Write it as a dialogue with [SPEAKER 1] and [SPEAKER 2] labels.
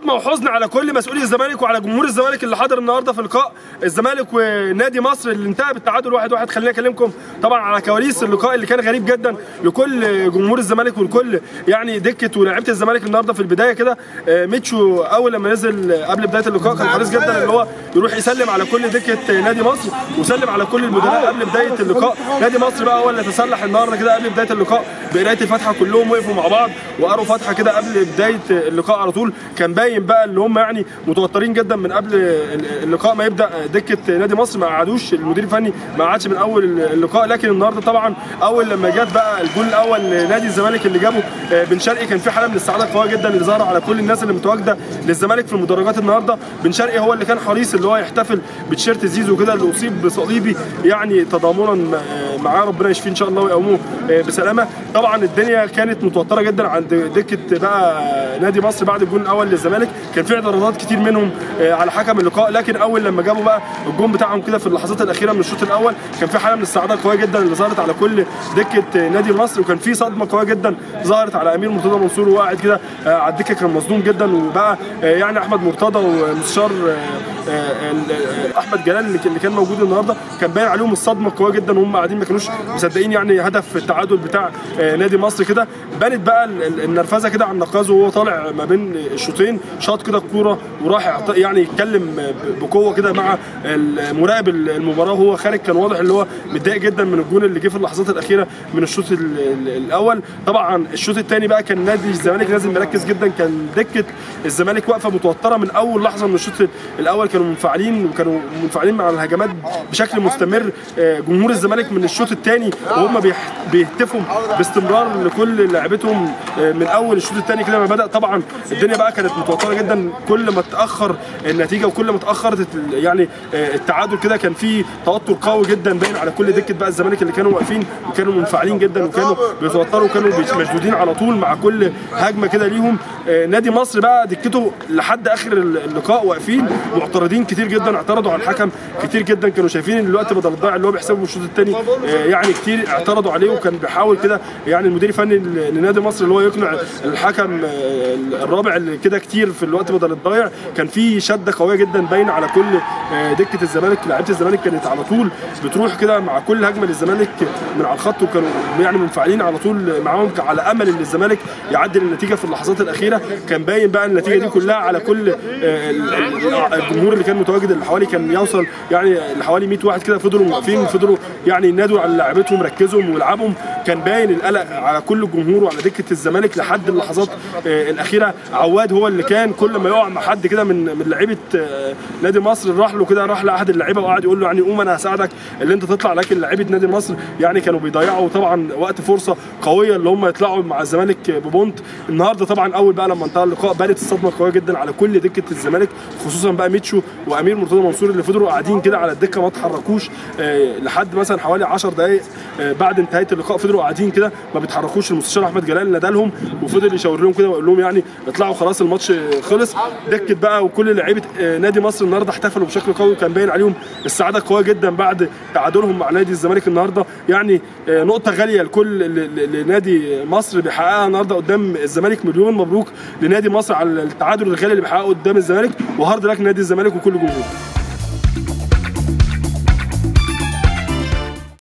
[SPEAKER 1] صدمه وحزن على كل مسؤولي الزمالك وعلى جمهور الزمالك اللي حاضر النهارده في لقاء الزمالك ونادي مصر اللي انتهى بالتعادل واحد واحد خليني اكلمكم طبعا على كواليس اللقاء اللي كان غريب جدا لكل جمهور الزمالك ولكل يعني دكه ولاعيبه الزمالك النهارده في البدايه كده آه، ميتشو اول لما نزل قبل بدايه اللقاء كان حريص جدا ان هو يروح يسلم على كل دكه نادي مصر وسلم على كل المدراء قبل بدايه اللقاء نادي مصر بقى هو اللي تسلح النهارده كده قبل بدايه اللقاء بقرايه الفاتحه كلهم وقفوا مع بعض وقروا فاتحه كده قبل بدايه اللقاء على طول كان باين بقى اللي هم يعني متوترين جدا من قبل اللقاء ما يبدا دكه نادي مصر ما قعدوش المدير الفني ما قعدش من اول اللقاء لكن النهارده طبعا اول لما جت بقى الجول الاول لنادي الزمالك اللي جابه آه، بن شرقي كان في حاله من السعاده قويه جدا اللي ظهر على كل الناس اللي متواجده للزمالك في المدرجات النهارده بن شرقي هو اللي كان حريص اللي هو يحتفل بتيشيرت زيزو كده اللي اصيب بصليبي يعني تضامنا آه، معاه ربنا يشفيه ان شاء الله ويقومه آه، بسلامه طبعا الدنيا كانت متوتره جدا عند دكه بقى نادي مصر بعد الجون الاول للزمالك كان في اعتراضات كتير منهم آه، على حكم اللقاء لكن اول لما جابوا بقى الجون بتاعهم كده في اللحظات الاخيره من الشوط الاول كان في حاله من السعاده قويه جدا اللي ظهرت على كل دكه نادي مصر وكان في صدمه قويه جدا ظهرت على امير مرتضى منصور وهو قاعد كده آه، على الدكه كان مصدوم جدا وبقى آه، يعني احمد مرتضى ومستشار آه، آه، آه، احمد جلال اللي اللي كان موجود النهارده كان باين عليهم الصدمه قويه جدا وهم قاعدين ما كانوش مصدقين يعني هدف التعادل بتاع آه، نادي مصر كده بانت بقى ال- ال- النرفزه كده على النقاز وهو طالع ما بين الشوطين شاط كده الكوره وراح يعط- يعني يتكلم ب- بقوه كده مع مراقب المباراه وهو خارج كان واضح اللي هو متضايق جدا من الجون اللي جه في اللحظات الاخيره من الشوط ال- ال- الاول طبعا الشوط الثاني بقى كان نادي الزمالك نازل مركز جدا كان دكه الزمالك واقفه متوتره من اول لحظه من الشوط الاول كانوا منفعلين وكانوا منفعلين مع الهجمات بشكل مستمر آه، جمهور الزمالك من الشوط الثاني وهم بيح- بيهتفوا باستمرار لكل لاعبتهم آه، من اول الشوط الثاني كده ما بدا طبعا الدنيا بقى كانت متوتره جدا كل ما تاخر النتيجه وكل ما تاخرت ال- يعني آه، التعادل كده كان في توتر قوي جدا باين على كل دكه بقى الزمالك اللي كانوا واقفين وكانوا منفعلين جدا وكانوا بيتوتروا وكانوا بيش- مشدودين على طول مع كل هجمه كده ليهم آه، نادي مصر بقى دكته لحد اخر ال- اللقاء واقفين معترضين كتير جدا اعترضوا على الحكم كتير جدا كانوا شايفين ان الوقت بدل الضايع اللي هو بيحسبه الشوط الثاني يعني كتير اعترضوا عليه وكان بيحاول كده يعني المدير الفني ل- لنادي مصر اللي هو يقنع الحكم آه، الرابع اللي كده كتير في الوقت بدل الضايع كان في شده قويه جدا باينه على كل آه، دكه الزمالك لعيبه الزمالك كانت على طول بتروح كده مع كل هجمه للزمالك من على الخط وكانوا يعني منفعلين على طول معاهم على امل ان الزمالك يعدل النتيجه في اللحظات الاخيره كان باين بقى النتيجه دي كلها على كل آه، ال- ال- الجمهور اللي كان متواجد اللي حوالي كان يوصل يعني لحوالي 100 واحد كده فضلوا واقفين فضلوا يعني ينادوا على لعيبتهم ركزهم والعبهم كان باين القلق على كل الجمهور وعلى دكه الزمالك لحد اللحظات آه، الاخيره عواد هو اللي كان كل ما يقع مع حد كده من من لعيبه آه، نادي مصر راح له كده راح لاحد اللعيبه وقعد يقول له يعني قوم انا هساعدك اللي انت تطلع لكن لعيبه نادي مصر يعني كانوا بيضيعوا طبعا وقت فرصه قويه اللي هم يطلعوا مع الزمالك ببونت النهارده طبعا اول بقى لما انتهى اللقاء بانت الصدمه قويه جدا على كل دكه الزمالك خصوصا بقى ميتشو وامير مرتضى منصور اللي فضلوا قاعدين كده على الدكه ما اتحركوش آه، لحد مثلا حوالي 10 دقائق آه، بعد انتهاء اللقاء فضلوا قاعدين كده ما بيتحركوش المستشار احمد جلال نادالهم وفضل يشاور لهم كده ويقول لهم يعني اطلعوا خلاص الماتش آه، خلص دكه بقى وكل لعيبه آه، نادي مصر النهارده احتفلوا بشكل قوي وكان باين عليهم السعاده قويه جدا بعد تعادلهم مع نادي الزمالك النهارده يعني آه، نقطه غاليه لكل ل- ل- لنادي مصر بيحققها النهارده قدام الزمالك مليون مبروك لنادي مصر على التعادل الغالي اللي بيحققه قدام الزمالك وهارد لك نادي الزمالك وكل جمهوره